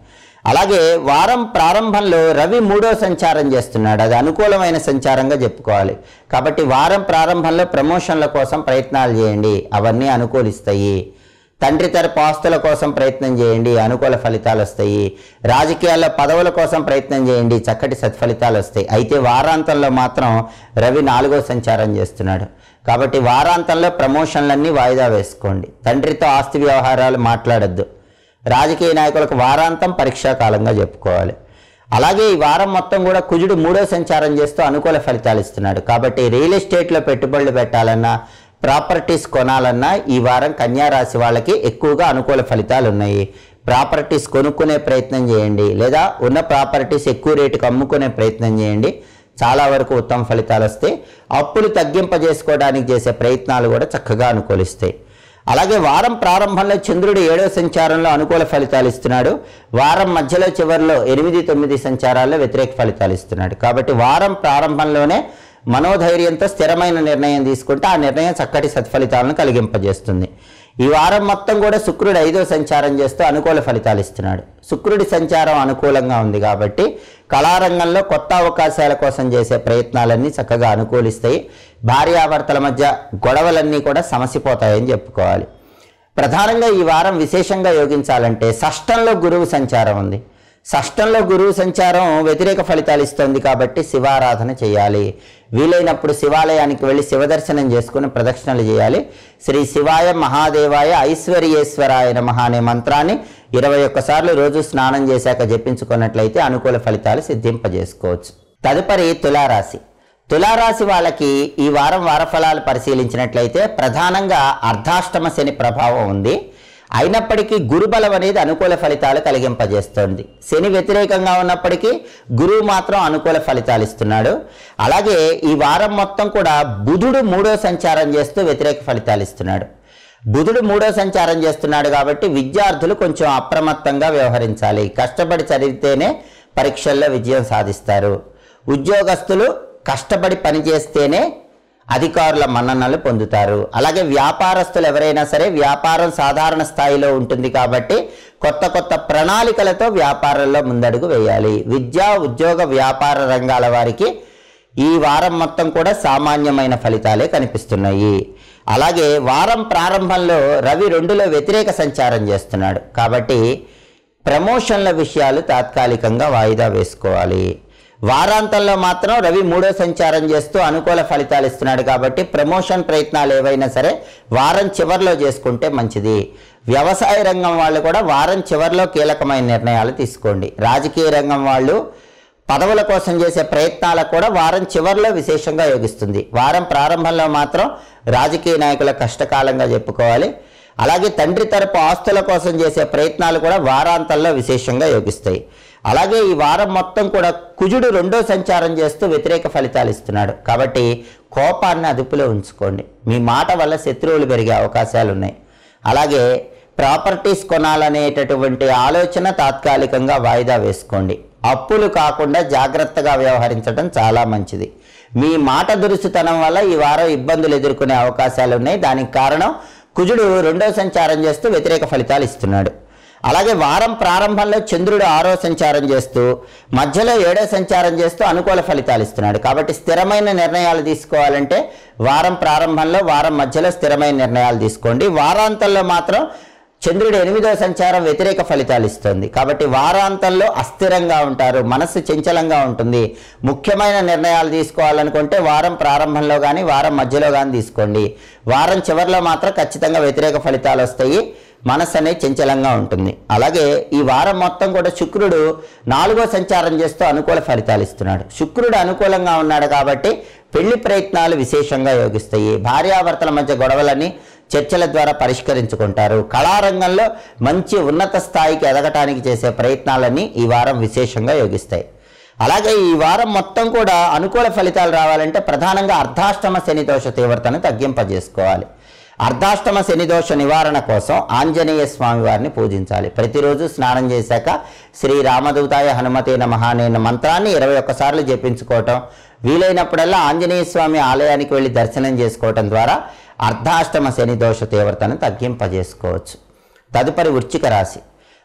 A: అలాగే వారం ప్రారంభంలో రవి మూడో సంచారం చేస్తున్నాడు అది అనుకూలమైన సంచారంగా చెప్పుకోవాలి కాబట్టి వారం ప్రారంభంలో ప్రమోషన్ల కోసం ప్రయత్నాలు చేయండి అవన్నీ అనుకూలిస్తాయి తండ్రి తరపు ఆస్తుల కోసం ప్రయత్నం చేయండి అనుకూల ఫలితాలు వస్తాయి రాజకీయాల్లో పదవుల కోసం ప్రయత్నం చేయండి చక్కటి సత్ఫలితాలు వస్తాయి అయితే వారాంతంలో మాత్రం రవి నాలుగో సంచారం చేస్తున్నాడు కాబట్టి వారాంతంలో ప్రమోషన్లన్నీ వాయిదా వేసుకోండి తండ్రితో ఆస్తి వ్యవహారాలు మాట్లాడొద్దు రాజకీయ నాయకులకు వారాంతం పరీక్షా కాలంగా చెప్పుకోవాలి అలాగే ఈ వారం మొత్తం కూడా కుజుడు మూడో సంచారం చేస్తూ అనుకూల ఫలితాలు ఇస్తున్నాడు కాబట్టి రియల్ ఎస్టేట్లో పెట్టుబడులు పెట్టాలన్నా ప్రాపర్టీస్ కొనాలన్నా ఈ వారం కన్యా రాశి వాళ్ళకి ఎక్కువగా అనుకూల ఫలితాలు ఉన్నాయి ప్రాపర్టీస్ కొనుక్కునే ప్రయత్నం చేయండి లేదా ఉన్న ప్రాపర్టీస్ ఎక్కువ రేటుకి అమ్ముకునే ప్రయత్నం చేయండి చాలా వరకు ఉత్తమ ఫలితాలు వస్తాయి అప్పులు తగ్గింపజేసుకోవడానికి చేసే ప్రయత్నాలు కూడా చక్కగా అనుకూలిస్తాయి అలాగే వారం ప్రారంభంలో చంద్రుడు ఏడో సంచారంలో అనుకూల ఫలితాలు ఇస్తున్నాడు వారం మధ్యలో చివరిలో ఎనిమిది తొమ్మిది సంచారాల్లో వ్యతిరేక ఫలితాలు ఇస్తున్నాడు కాబట్టి వారం ప్రారంభంలోనే మనోధైర్యంతో స్థిరమైన నిర్ణయం తీసుకుంటే ఆ నిర్ణయం చక్కటి సత్ఫలితాలను కలిగింపజేస్తుంది ఈ వారం మొత్తం కూడా శుక్రుడు ఐదో సంచారం చేస్తూ అనుకూల ఫలితాలు ఇస్తున్నాడు శుక్రుడి సంచారం అనుకూలంగా ఉంది కాబట్టి కళారంగంలో కొత్త అవకాశాల కోసం చేసే ప్రయత్నాలన్నీ చక్కగా అనుకూలిస్తాయి భార్యాభర్తల మధ్య గొడవలన్నీ కూడా సమసిపోతాయని చెప్పుకోవాలి ప్రధానంగా ఈ వారం విశేషంగా యోగించాలంటే షష్టంలో గురువు సంచారం ఉంది షష్టంలో గురువు సంచారం వ్యతిరేక ఫలితాలు ఇస్తుంది కాబట్టి శివారాధన చేయాలి వీలైనప్పుడు శివాలయానికి వెళ్ళి శివదర్శనం చేసుకుని ప్రదక్షిణలు చేయాలి శ్రీ శివాయ మహాదేవాయ ఐశ్వర్యేశ్వరాయ నమః అనే మంత్రాన్ని ఇరవై ఒక్కసార్లు రోజు స్నానం చేశాక జపించుకున్నట్లయితే అనుకూల ఫలితాలు సిద్ధింపజేసుకోవచ్చు తదుపరి తులారాశి తులారాశి వాళ్ళకి ఈ వారం వారఫలాలు పరిశీలించినట్లయితే ప్రధానంగా అర్ధాష్టమ శని ప్రభావం ఉంది అయినప్పటికీ గురుబలం అనేది అనుకూల ఫలితాలు కలిగింపజేస్తోంది శని వ్యతిరేకంగా ఉన్నప్పటికీ గురువు మాత్రం అనుకూల ఫలితాలు ఇస్తున్నాడు అలాగే ఈ వారం మొత్తం కూడా బుధుడు మూడో సంచారం చేస్తూ వ్యతిరేక ఫలితాలు ఇస్తున్నాడు బుధుడు మూడో సంచారం చేస్తున్నాడు కాబట్టి విద్యార్థులు కొంచెం అప్రమత్తంగా వ్యవహరించాలి కష్టపడి చదివితేనే పరీక్షల్లో విజయం సాధిస్తారు ఉద్యోగస్తులు కష్టపడి పనిచేస్తేనే అధికారుల మన్ననలు పొందుతారు అలాగే వ్యాపారస్తులు ఎవరైనా సరే వ్యాపారం సాధారణ స్థాయిలో ఉంటుంది కాబట్టి కొత్త కొత్త ప్రణాళికలతో వ్యాపారంలో ముందడుగు వేయాలి విద్యా ఉద్యోగ వ్యాపార రంగాల వారికి ఈ వారం మొత్తం కూడా సామాన్యమైన ఫలితాలే కనిపిస్తున్నాయి అలాగే వారం ప్రారంభంలో రవి రెండులో వ్యతిరేక సంచారం చేస్తున్నాడు కాబట్టి ప్రమోషన్ల విషయాలు తాత్కాలికంగా వాయిదా వేసుకోవాలి వారాంతంలో మాత్రం రవి మూడో సంచారం చేస్తూ అనుకూల ఫలితాలు ఇస్తున్నాడు కాబట్టి ప్రమోషన్ ప్రయత్నాలు ఏవైనా సరే వారం చివరిలో చేసుకుంటే మంచిది వ్యవసాయ రంగం వాళ్ళు కూడా వారం చివరిలో కీలకమైన నిర్ణయాలు తీసుకోండి రాజకీయ రంగం వాళ్ళు పదవుల కోసం చేసే ప్రయత్నాలకు కూడా వారం చివరిలో విశేషంగా యోగిస్తుంది వారం ప్రారంభంలో మాత్రం రాజకీయ నాయకుల కష్టకాలంగా చెప్పుకోవాలి అలాగే తండ్రి తరపు ఆస్తుల కోసం చేసే ప్రయత్నాలు కూడా వారాంతంలో విశేషంగా యోగిస్తాయి అలాగే ఈ వారం మొత్తం కూడా కుజుడు రెండో సంచారం చేస్తూ వ్యతిరేక ఫలితాలు ఇస్తున్నాడు కాబట్టి కోపాన్ని అదుపులో ఉంచుకోండి మీ మాట వల్ల శత్రువులు పెరిగే అవకాశాలు ఉన్నాయి అలాగే ప్రాపర్టీస్ కొనాలనేటటువంటి ఆలోచన తాత్కాలికంగా వాయిదా వేసుకోండి అప్పులు కాకుండా జాగ్రత్తగా వ్యవహరించడం చాలా మంచిది మీ మాట దురుసుతనం వల్ల ఈ వారం ఇబ్బందులు ఎదుర్కొనే అవకాశాలు ఉన్నాయి దానికి కారణం కుజుడు రెండో సంచారం చేస్తూ వ్యతిరేక ఫలితాలు ఇస్తున్నాడు అలాగే వారం ప్రారంభంలో చంద్రుడు ఆరో సంచారం చేస్తూ మధ్యలో ఏడో సంచారం చేస్తూ అనుకూల ఫలితాలు ఇస్తున్నాడు కాబట్టి స్థిరమైన నిర్ణయాలు తీసుకోవాలంటే వారం ప్రారంభంలో వారం మధ్యలో స్థిరమైన నిర్ణయాలు తీసుకోండి వారాంతంలో మాత్రం చంద్రుడు ఎనిమిదో సంచారం వ్యతిరేక ఫలితాలు ఇస్తుంది కాబట్టి వారాంతంలో అస్థిరంగా ఉంటారు మనస్సు చంచలంగా ఉంటుంది ముఖ్యమైన నిర్ణయాలు తీసుకోవాలనుకుంటే వారం ప్రారంభంలో కానీ వారం మధ్యలో కానీ తీసుకోండి వారం చివరిలో మాత్రం ఖచ్చితంగా వ్యతిరేక ఫలితాలు వస్తాయి మనస్సు అనేది చంచలంగా ఉంటుంది అలాగే ఈ వారం మొత్తం కూడా శుక్రుడు నాలుగో సంచారం చేస్తూ అనుకూల ఫలితాలు ఇస్తున్నాడు శుక్రుడు అనుకూలంగా ఉన్నాడు కాబట్టి పెళ్లి ప్రయత్నాలు విశేషంగా యోగిస్తాయి భార్యాభర్తల మధ్య గొడవలని చర్చల ద్వారా పరిష్కరించుకుంటారు కళారంగంలో మంచి ఉన్నత స్థాయికి ఎదగటానికి చేసే ప్రయత్నాలన్నీ ఈ వారం విశేషంగా యోగిస్తాయి అలాగే ఈ వారం మొత్తం కూడా అనుకూల ఫలితాలు రావాలంటే ప్రధానంగా అర్ధాష్టమ శని దోష తీవ్రతను తగ్గింపజేసుకోవాలి అర్ధాష్టమ శని దోష నివారణ కోసం ఆంజనేయ స్వామి వారిని పూజించాలి ప్రతిరోజు స్నానం చేశాక శ్రీ రామదూతాయ హనుమతే నమః అనే మంత్రాన్ని ఇరవై ఒక్కసార్లు జపించుకోవటం వీలైనప్పుడల్లా ఆంజనేయ స్వామి ఆలయానికి వెళ్ళి దర్శనం చేసుకోవటం ద్వారా అర్ధాష్టమ శని దోష తీవ్రతను తగ్గింపజేసుకోవచ్చు తదుపరి వృశ్చిక రాశి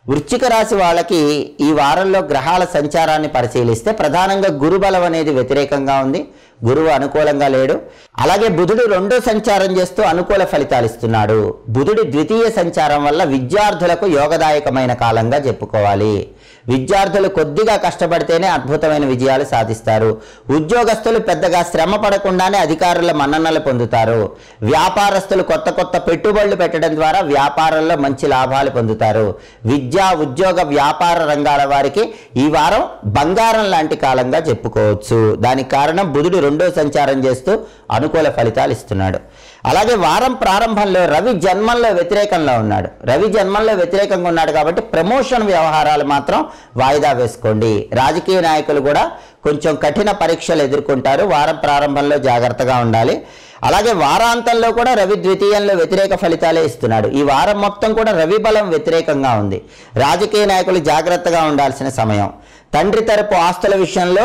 A: వృశ్చిక రాశి వాళ్ళకి ఈ వారంలో గ్రహాల సంచారాన్ని పరిశీలిస్తే ప్రధానంగా గురుబలం అనేది వ్యతిరేకంగా ఉంది గురువు అనుకూలంగా లేడు అలాగే బుధుడు రెండో సంచారం చేస్తూ అనుకూల ఫలితాలు ఇస్తున్నాడు బుధుడి ద్వితీయ సంచారం వల్ల విద్యార్థులకు యోగదాయకమైన కాలంగా చెప్పుకోవాలి విద్యార్థులు కొద్దిగా కష్టపడితేనే అద్భుతమైన విజయాలు సాధిస్తారు ఉద్యోగస్తులు పెద్దగా శ్రమ పడకుండానే అధికారుల మన్ననలు పొందుతారు వ్యాపారస్తులు కొత్త కొత్త పెట్టుబడులు పెట్టడం ద్వారా వ్యాపారంలో మంచి లాభాలు పొందుతారు విద్యా ఉద్యోగ వ్యాపార రంగాల వారికి ఈ వారం బంగారం లాంటి కాలంగా చెప్పుకోవచ్చు దానికి కారణం బుధుడు రెండో సంచారం చేస్తూ అనుకూల ఫలితాలు ఇస్తున్నాడు అలాగే వారం ప్రారంభంలో రవి జన్మంలో వ్యతిరేకంలో ఉన్నాడు రవి జన్మంలో వ్యతిరేకంగా ఉన్నాడు కాబట్టి ప్రమోషన్ వ్యవహారాలు మాత్రం వాయిదా వేసుకోండి రాజకీయ నాయకులు కూడా కొంచెం కఠిన పరీక్షలు ఎదుర్కొంటారు వారం ప్రారంభంలో జాగ్రత్తగా ఉండాలి అలాగే వారాంతంలో కూడా రవి ద్వితీయంలో వ్యతిరేక ఫలితాలే ఇస్తున్నాడు ఈ వారం మొత్తం కూడా రవి బలం వ్యతిరేకంగా ఉంది రాజకీయ నాయకులు జాగ్రత్తగా ఉండాల్సిన సమయం తండ్రి తరపు ఆస్తుల విషయంలో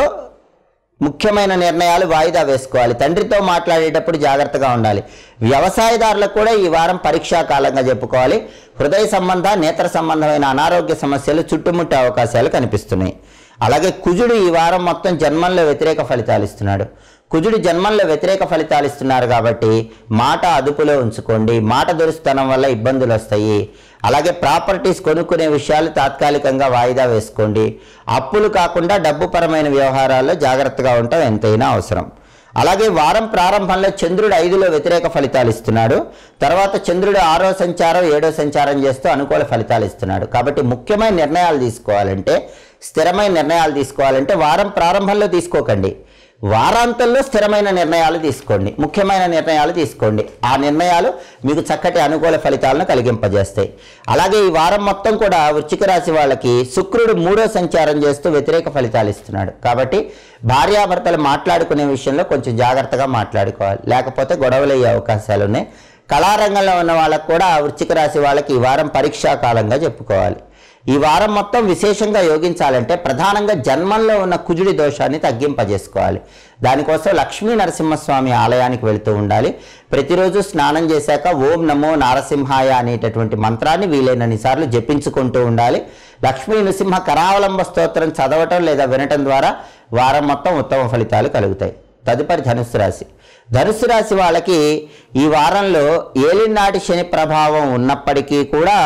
A: ముఖ్యమైన నిర్ణయాలు వాయిదా వేసుకోవాలి తండ్రితో మాట్లాడేటప్పుడు జాగ్రత్తగా ఉండాలి వ్యవసాయదారులకు కూడా ఈ వారం పరీక్షా కాలంగా చెప్పుకోవాలి హృదయ సంబంధ నేత్ర సంబంధమైన అనారోగ్య సమస్యలు చుట్టుముట్టే అవకాశాలు కనిపిస్తున్నాయి అలాగే కుజుడు ఈ వారం మొత్తం జన్మంలో వ్యతిరేక ఫలితాలు ఇస్తున్నాడు కుజుడు జన్మంలో వ్యతిరేక ఫలితాలు ఇస్తున్నారు కాబట్టి మాట అదుపులో ఉంచుకోండి మాట దురుస్తనం వల్ల ఇబ్బందులు వస్తాయి అలాగే ప్రాపర్టీస్ కొనుక్కునే విషయాలు తాత్కాలికంగా వాయిదా వేసుకోండి అప్పులు కాకుండా డబ్బుపరమైన వ్యవహారాల్లో జాగ్రత్తగా ఉండటం ఎంతైనా అవసరం అలాగే వారం ప్రారంభంలో చంద్రుడు ఐదులో వ్యతిరేక ఫలితాలు ఇస్తున్నాడు తర్వాత చంద్రుడు ఆరో సంచారం ఏడో సంచారం చేస్తూ అనుకూల ఫలితాలు ఇస్తున్నాడు కాబట్టి ముఖ్యమైన నిర్ణయాలు తీసుకోవాలంటే స్థిరమైన నిర్ణయాలు తీసుకోవాలంటే వారం ప్రారంభంలో తీసుకోకండి వారాంతంలో స్థిరమైన నిర్ణయాలు తీసుకోండి ముఖ్యమైన నిర్ణయాలు తీసుకోండి ఆ నిర్ణయాలు మీకు చక్కటి అనుకూల ఫలితాలను కలిగింపజేస్తాయి అలాగే ఈ వారం మొత్తం కూడా వృశ్చిక రాశి వాళ్ళకి శుక్రుడు మూడో సంచారం చేస్తూ వ్యతిరేక ఫలితాలు ఇస్తున్నాడు కాబట్టి భార్యాభర్తలు మాట్లాడుకునే విషయంలో కొంచెం జాగ్రత్తగా మాట్లాడుకోవాలి లేకపోతే గొడవలు అయ్యే అవకాశాలు ఉన్నాయి కళారంగంలో ఉన్న వాళ్ళకు కూడా వృశ్చిక రాశి వాళ్ళకి ఈ వారం పరీక్షా కాలంగా చెప్పుకోవాలి ఈ వారం మొత్తం విశేషంగా యోగించాలంటే ప్రధానంగా జన్మంలో ఉన్న కుజుడి దోషాన్ని తగ్గింపజేసుకోవాలి దానికోసం లక్ష్మీ నరసింహస్వామి ఆలయానికి వెళుతూ ఉండాలి ప్రతిరోజు స్నానం చేశాక ఓం నమో నారసింహాయ అనేటటువంటి మంత్రాన్ని వీలైనన్ని సార్లు జపించుకుంటూ ఉండాలి లక్ష్మీ నృసింహ కరావలంబ స్తోత్రం చదవటం లేదా వినటం ద్వారా వారం మొత్తం ఉత్తమ ఫలితాలు కలుగుతాయి తదుపరి ధనుస్సు రాశి ధనుస్సు రాశి వాళ్ళకి ఈ వారంలో ఏలినాటి శని ప్రభావం ఉన్నప్పటికీ కూడా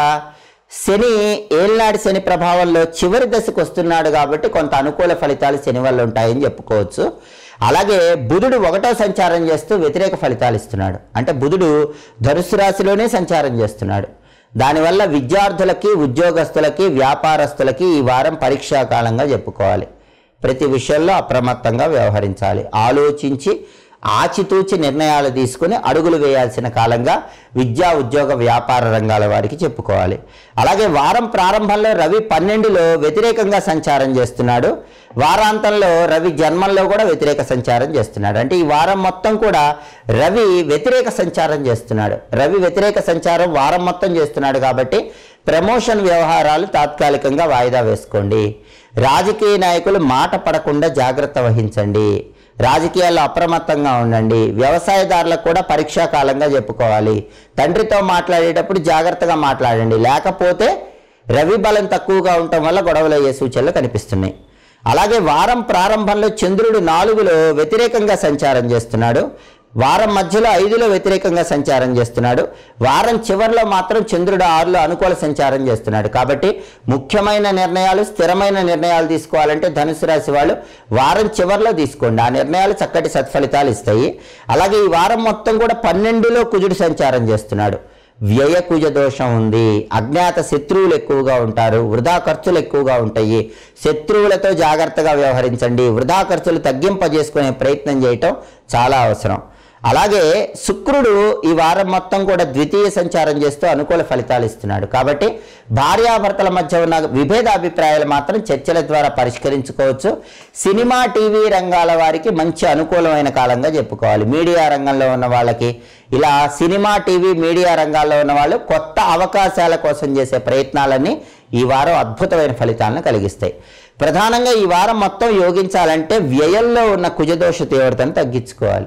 A: శని ఏలినాటి శని ప్రభావంలో చివరి దశకు వస్తున్నాడు కాబట్టి కొంత అనుకూల ఫలితాలు శని వల్ల ఉంటాయని చెప్పుకోవచ్చు అలాగే బుధుడు ఒకటో సంచారం చేస్తూ వ్యతిరేక ఫలితాలు ఇస్తున్నాడు అంటే బుధుడు ధనుస్సు రాశిలోనే సంచారం చేస్తున్నాడు దానివల్ల విద్యార్థులకి ఉద్యోగస్తులకి వ్యాపారస్తులకి ఈ వారం పరీక్షా కాలంగా చెప్పుకోవాలి ప్రతి విషయంలో అప్రమత్తంగా వ్యవహరించాలి ఆలోచించి ఆచితూచి నిర్ణయాలు తీసుకుని అడుగులు వేయాల్సిన కాలంగా విద్యా ఉద్యోగ వ్యాపార రంగాల వారికి చెప్పుకోవాలి అలాగే వారం ప్రారంభంలో రవి పన్నెండులో వ్యతిరేకంగా సంచారం చేస్తున్నాడు వారాంతంలో రవి జన్మంలో కూడా వ్యతిరేక సంచారం చేస్తున్నాడు అంటే ఈ వారం మొత్తం కూడా రవి వ్యతిరేక సంచారం చేస్తున్నాడు రవి వ్యతిరేక సంచారం వారం మొత్తం చేస్తున్నాడు కాబట్టి ప్రమోషన్ వ్యవహారాలు తాత్కాలికంగా వాయిదా వేసుకోండి రాజకీయ నాయకులు మాట పడకుండా జాగ్రత్త వహించండి రాజకీయాల్లో అప్రమత్తంగా ఉండండి వ్యవసాయదారులకు కూడా పరీక్షా కాలంగా చెప్పుకోవాలి తండ్రితో మాట్లాడేటప్పుడు జాగ్రత్తగా మాట్లాడండి లేకపోతే రవి బలం తక్కువగా ఉండటం వల్ల గొడవలు అయ్యే సూచనలు కనిపిస్తున్నాయి అలాగే వారం ప్రారంభంలో చంద్రుడు నాలుగులో వ్యతిరేకంగా సంచారం చేస్తున్నాడు వారం మధ్యలో ఐదులో వ్యతిరేకంగా సంచారం చేస్తున్నాడు వారం చివరిలో మాత్రం చంద్రుడు ఆరులో అనుకూల సంచారం చేస్తున్నాడు కాబట్టి ముఖ్యమైన నిర్ణయాలు స్థిరమైన నిర్ణయాలు తీసుకోవాలంటే ధనుసు రాశి వాళ్ళు వారం చివరిలో తీసుకోండి ఆ నిర్ణయాలు చక్కటి సత్ఫలితాలు ఇస్తాయి అలాగే ఈ వారం మొత్తం కూడా పన్నెండులో కుజుడు సంచారం చేస్తున్నాడు వ్యయ కుజ దోషం ఉంది అజ్ఞాత శత్రువులు ఎక్కువగా ఉంటారు వృధా ఖర్చులు ఎక్కువగా ఉంటాయి శత్రువులతో జాగ్రత్తగా వ్యవహరించండి వృధా ఖర్చులు తగ్గింపజేసుకునే ప్రయత్నం చేయటం చాలా అవసరం అలాగే శుక్రుడు ఈ వారం మొత్తం కూడా ద్వితీయ సంచారం చేస్తూ అనుకూల ఫలితాలు ఇస్తున్నాడు కాబట్టి భార్యాభర్తల మధ్య ఉన్న విభేద అభిప్రాయాలు మాత్రం చర్చల ద్వారా పరిష్కరించుకోవచ్చు సినిమా టీవీ రంగాల వారికి మంచి అనుకూలమైన కాలంగా చెప్పుకోవాలి మీడియా రంగంలో ఉన్న వాళ్ళకి ఇలా సినిమా టీవీ మీడియా రంగాల్లో ఉన్న వాళ్ళు కొత్త అవకాశాల కోసం చేసే ప్రయత్నాలన్నీ ఈ వారం అద్భుతమైన ఫలితాలను కలిగిస్తాయి ప్రధానంగా ఈ వారం మొత్తం యోగించాలంటే వ్యయంలో ఉన్న కుజదోష తీవ్రతను తగ్గించుకోవాలి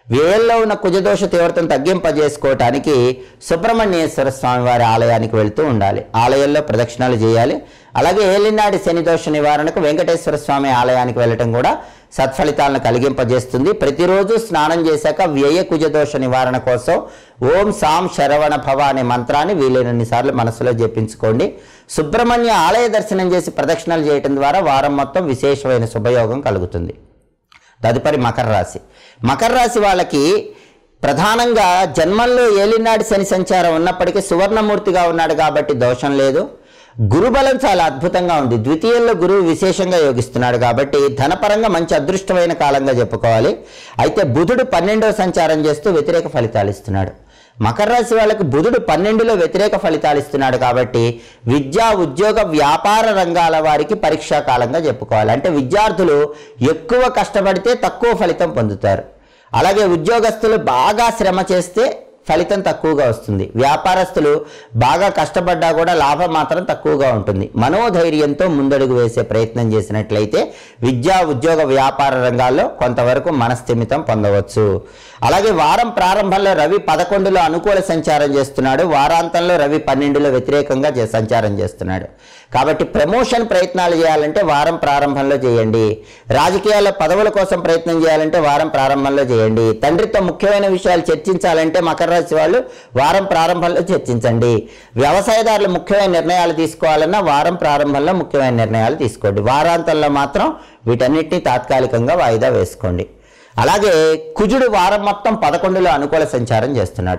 A: వ్యయంలో ఉన్న కుజదోష తీవ్రతను తగ్గింపజేసుకోవటానికి సుబ్రహ్మణ్యేశ్వర స్వామి వారి ఆలయానికి వెళ్తూ ఉండాలి ఆలయంలో ప్రదక్షిణాలు చేయాలి అలాగే ఏలినాడి శని దోష నివారణకు వెంకటేశ్వర స్వామి ఆలయానికి వెళ్ళటం కూడా సత్ఫలితాలను కలిగింపజేస్తుంది ప్రతిరోజు స్నానం చేశాక వ్యయ కుజదోష నివారణ కోసం ఓం సాం శరవణ భవ అనే మంత్రాన్ని వీలైనన్ని సార్లు మనసులో జపించుకోండి సుబ్రహ్మణ్య ఆలయ దర్శనం చేసి ప్రదక్షిణలు చేయటం ద్వారా వారం మొత్తం విశేషమైన శుభయోగం కలుగుతుంది తదుపరి మకర రాశి మకర రాశి వాళ్ళకి ప్రధానంగా జన్మంలో ఏలినాటి శని సంచారం ఉన్నప్పటికీ సువర్ణమూర్తిగా ఉన్నాడు కాబట్టి దోషం లేదు గురుబలం చాలా అద్భుతంగా ఉంది ద్వితీయంలో గురువు విశేషంగా యోగిస్తున్నాడు కాబట్టి ధనపరంగా మంచి అదృష్టమైన కాలంగా చెప్పుకోవాలి అయితే బుధుడు పన్నెండవ సంచారం చేస్తూ వ్యతిరేక ఫలితాలు ఇస్తున్నాడు మకర రాశి వాళ్ళకి బుధుడు పన్నెండులో వ్యతిరేక ఫలితాలు ఇస్తున్నాడు కాబట్టి విద్యా ఉద్యోగ వ్యాపార రంగాల వారికి పరీక్షా కాలంగా చెప్పుకోవాలి అంటే విద్యార్థులు ఎక్కువ కష్టపడితే తక్కువ ఫలితం పొందుతారు అలాగే ఉద్యోగస్తులు బాగా శ్రమ చేస్తే ఫలితం తక్కువగా వస్తుంది వ్యాపారస్తులు బాగా కష్టపడ్డా కూడా లాభం మాత్రం తక్కువగా ఉంటుంది మనోధైర్యంతో ముందడుగు వేసే ప్రయత్నం చేసినట్లయితే విద్యా ఉద్యోగ వ్యాపార రంగాల్లో కొంతవరకు మనస్థిమితం పొందవచ్చు అలాగే వారం ప్రారంభంలో రవి పదకొండులో అనుకూల సంచారం చేస్తున్నాడు వారాంతంలో రవి పన్నెండులో వ్యతిరేకంగా చే- సంచారం చేస్తున్నాడు కాబట్టి ప్రమోషన్ ప్రయత్నాలు చేయాలంటే వారం ప్రారంభంలో చేయండి రాజకీయాల్లో పదవుల కోసం ప్రయత్నం చేయాలంటే వారం ప్రారంభంలో చేయండి తండ్రితో ముఖ్యమైన విషయాలు చర్చించాలంటే మకర రాశి వాళ్ళు వారం ప్రారంభంలో చర్చించండి వ్యవసాయదారులు ముఖ్యమైన నిర్ణయాలు తీసుకోవాలన్నా వారం ప్రారంభంలో ముఖ్యమైన నిర్ణయాలు తీసుకోండి వారాంతంలో మాత్రం వీటన్నిటిని తాత్కాలికంగా వాయిదా వేసుకోండి అలాగే కుజుడు వారం మొత్తం పదకొండులో అనుకూల సంచారం చేస్తున్నాడు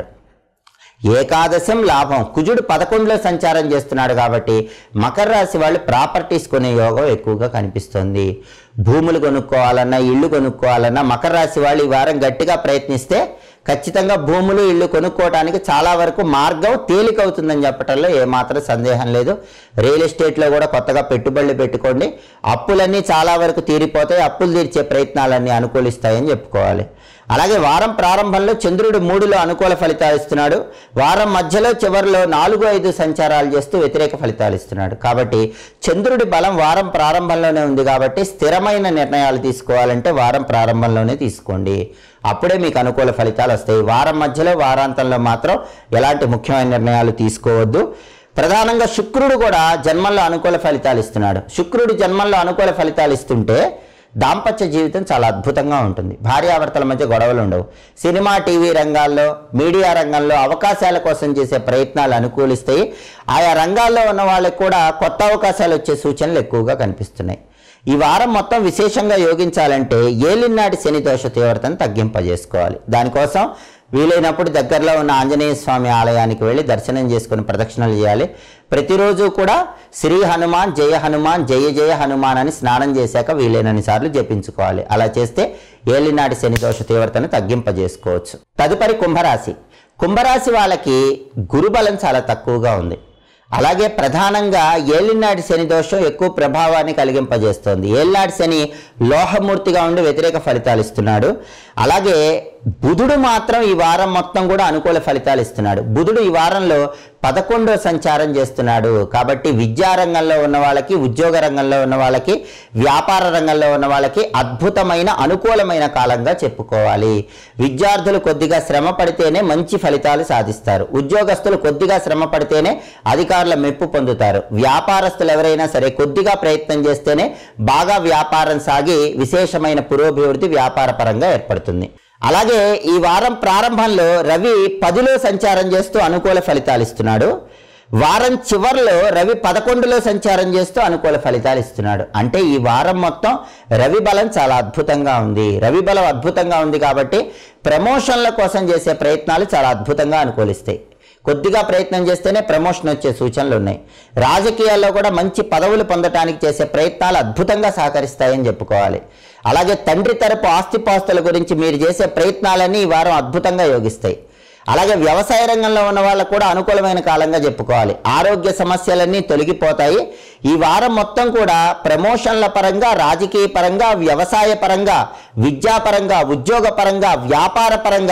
A: ఏకాదశం లాభం కుజుడు పదకొండులో సంచారం చేస్తున్నాడు కాబట్టి మకర రాశి వాళ్ళు ప్రాపర్టీస్ కొనే యోగం ఎక్కువగా కనిపిస్తుంది భూములు కొనుక్కోవాలన్నా ఇల్లు కొనుక్కోవాలన్నా మకర రాశి వాళ్ళు ఈ వారం గట్టిగా ప్రయత్నిస్తే ఖచ్చితంగా భూములు ఇల్లు కొనుక్కోవడానికి చాలా వరకు మార్గం తేలికవుతుందని చెప్పడంలో ఏమాత్రం సందేహం లేదు రియల్ ఎస్టేట్లో కూడా కొత్తగా పెట్టుబడులు పెట్టుకోండి అప్పులన్నీ చాలా వరకు తీరిపోతాయి అప్పులు తీర్చే ప్రయత్నాలన్నీ అనుకూలిస్తాయని చెప్పుకోవాలి అలాగే వారం ప్రారంభంలో చంద్రుడు మూడులో అనుకూల ఫలితాలు ఇస్తున్నాడు వారం మధ్యలో చివరిలో నాలుగు ఐదు సంచారాలు చేస్తూ వ్యతిరేక ఫలితాలు ఇస్తున్నాడు కాబట్టి చంద్రుడి బలం వారం ప్రారంభంలోనే ఉంది కాబట్టి స్థిరమైన నిర్ణయాలు తీసుకోవాలంటే వారం ప్రారంభంలోనే తీసుకోండి అప్పుడే మీకు అనుకూల ఫలితాలు వస్తాయి వారం మధ్యలో వారాంతంలో మాత్రం ఎలాంటి ముఖ్యమైన నిర్ణయాలు తీసుకోవద్దు ప్రధానంగా శుక్రుడు కూడా జన్మంలో అనుకూల ఫలితాలు ఇస్తున్నాడు శుక్రుడు జన్మంలో అనుకూల ఫలితాలు ఇస్తుంటే దాంపత్య జీవితం చాలా అద్భుతంగా ఉంటుంది భార్యాభర్తల మధ్య గొడవలు ఉండవు సినిమా టీవీ రంగాల్లో మీడియా రంగంలో అవకాశాల కోసం చేసే ప్రయత్నాలు అనుకూలిస్తాయి ఆయా రంగాల్లో ఉన్న వాళ్ళకి కూడా కొత్త అవకాశాలు వచ్చే సూచనలు ఎక్కువగా కనిపిస్తున్నాయి ఈ వారం మొత్తం విశేషంగా యోగించాలంటే ఏలినాటి శని దోష తీవ్రతను తగ్గింపజేసుకోవాలి దానికోసం వీలైనప్పుడు దగ్గరలో ఉన్న ఆంజనేయ స్వామి ఆలయానికి వెళ్ళి దర్శనం చేసుకుని ప్రదక్షిణలు చేయాలి ప్రతిరోజు కూడా శ్రీ హనుమాన్ జయ హనుమాన్ జయ జయ హనుమాన్ అని స్నానం చేశాక వీలైనన్ని సార్లు జపించుకోవాలి అలా చేస్తే ఏలినాటి శని దోష తీవ్రతను తగ్గింపజేసుకోవచ్చు తదుపరి కుంభరాశి కుంభరాశి వాళ్ళకి గురుబలం చాలా తక్కువగా ఉంది అలాగే ప్రధానంగా ఏలినాటి శని దోషం ఎక్కువ ప్రభావాన్ని కలిగింపజేస్తోంది ఏలినాటి శని లోహమూర్తిగా ఉండి వ్యతిరేక ఫలితాలు ఇస్తున్నాడు అలాగే బుధుడు మాత్రం ఈ వారం మొత్తం కూడా అనుకూల ఫలితాలు ఇస్తున్నాడు బుధుడు ఈ వారంలో పదకొండో సంచారం చేస్తున్నాడు కాబట్టి విద్యా రంగంలో ఉన్న వాళ్ళకి ఉద్యోగ రంగంలో ఉన్న వాళ్ళకి వ్యాపార రంగంలో ఉన్న వాళ్ళకి అద్భుతమైన అనుకూలమైన కాలంగా చెప్పుకోవాలి విద్యార్థులు కొద్దిగా శ్రమ పడితేనే మంచి ఫలితాలు సాధిస్తారు ఉద్యోగస్తులు కొద్దిగా శ్రమ పడితేనే అధికారుల మెప్పు పొందుతారు వ్యాపారస్తులు ఎవరైనా సరే కొద్దిగా ప్రయత్నం చేస్తేనే బాగా వ్యాపారం సాగి విశేషమైన పురోభివృద్ధి వ్యాపార పరంగా ఏర్పడుతుంది అలాగే ఈ వారం ప్రారంభంలో రవి పదిలో సంచారం చేస్తూ అనుకూల ఫలితాలు ఇస్తున్నాడు వారం చివర్లో రవి పదకొండులో సంచారం చేస్తూ అనుకూల ఫలితాలు ఇస్తున్నాడు అంటే ఈ వారం మొత్తం రవి బలం చాలా అద్భుతంగా ఉంది రవి బలం అద్భుతంగా ఉంది కాబట్టి ప్రమోషన్ల కోసం చేసే ప్రయత్నాలు చాలా అద్భుతంగా అనుకూలిస్తాయి కొద్దిగా ప్రయత్నం చేస్తేనే ప్రమోషన్ వచ్చే సూచనలు ఉన్నాయి రాజకీయాల్లో కూడా మంచి పదవులు పొందటానికి చేసే ప్రయత్నాలు అద్భుతంగా సహకరిస్తాయని చెప్పుకోవాలి అలాగే తండ్రి తరపు ఆస్తిపాస్తుల గురించి మీరు చేసే ప్రయత్నాలన్నీ ఈ వారం అద్భుతంగా యోగిస్తాయి అలాగే వ్యవసాయ రంగంలో ఉన్న వాళ్ళకు కూడా అనుకూలమైన కాలంగా చెప్పుకోవాలి ఆరోగ్య సమస్యలన్నీ తొలగిపోతాయి ఈ వారం మొత్తం కూడా ప్రమోషన్ల పరంగా రాజకీయ పరంగా వ్యవసాయ పరంగా విద్యాపరంగా ఉద్యోగ పరంగా వ్యాపార పరంగా